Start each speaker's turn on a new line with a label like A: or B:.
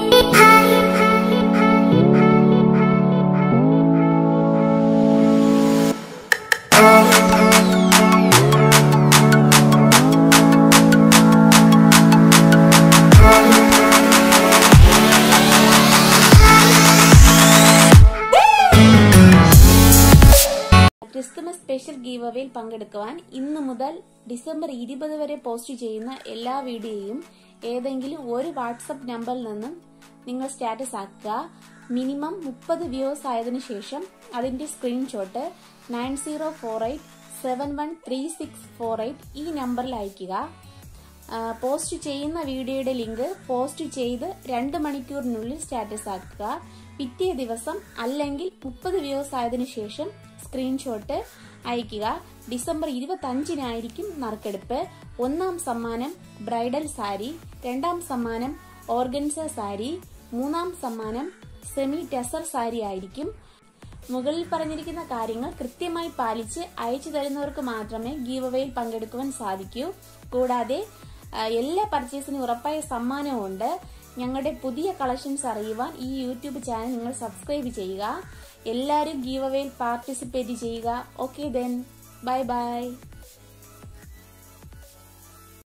A: Christmas special give അവേയിൽ പങ്കെടുക്കുവാൻ ഇന്നു മുതൽ ഡിസംബർ ഇരുപത് വരെ പോസ്റ്റ് ചെയ്യുന്ന എല്ലാ വീഡിയോയും ഏതെങ്കിലും ഒരു വാട്സപ്പ് നമ്പറിൽ നിന്നും നിങ്ങൾ സ്റ്റാറ്റസ് ആക്കുക മിനിമം മുപ്പത് വ്യൂസ് ആയതിനു ശേഷം അതിന്റെ screenshot nine zero four eight seven one three six four eight ഈ നമ്പറിൽ അയക്കുക ആ, പോസ്റ്റ് ചെയ്യുന്ന വീഡിയോയുടെ ലിങ്ക് പോസ്റ്റ് ചെയ്ത് രണ്ട് മണിക്കൂറിനുള്ളിൽ സ്റ്റാറ്റസ് ആക്കുക പിറ്റേ ദിവസം അല്ലെങ്കിൽ മുപ്പത് വ്യൂസ് ആയതിനു ശേഷം സ്ക്രീൻഷോട്ട് അയക്കുക ഡിസംബർ ഇരുപത്തി അഞ്ചിനായിരിക്കും നറുക്കെടുപ്പ് ഒന്നാം സമ്മാനം ബ്രൈഡൽ സാരി രണ്ടാം സമ്മാനം ഓർഗൻസ സാരി മൂന്നാം സമ്മാനം സെമി ടെസർ സാരി ആയിരിക്കും മുകളിൽ പറഞ്ഞിരിക്കുന്ന കാര്യങ്ങൾ കൃത്യമായി പാലിച്ച് അയച്ചു തരുന്നവർക്ക് മാത്രമേ ഗീവ് അവേയിൽ പങ്കെടുക്കുവാൻ സാധിക്കൂ കൂടാതെ ആ, എല്ലാ പർച്ചേസിനും ഉറപ്പായ സമ്മാനവും ഉണ്ട് ഞങ്ങളുടെ പുതിയ കളക്ഷൻസ് അറിയുവാൻ ഈ യൂട്യൂബ് ചാനൽ നിങ്ങൾ സബ്സ്ക്രൈബ് ചെയ്യുക എല്ലാവരും ഗീവ് അവേയിൽ പാർട്ടിസിപ്പേറ്റ് ചെയ്യുക ഓക്കെ ദെൻ ബൈ ബൈ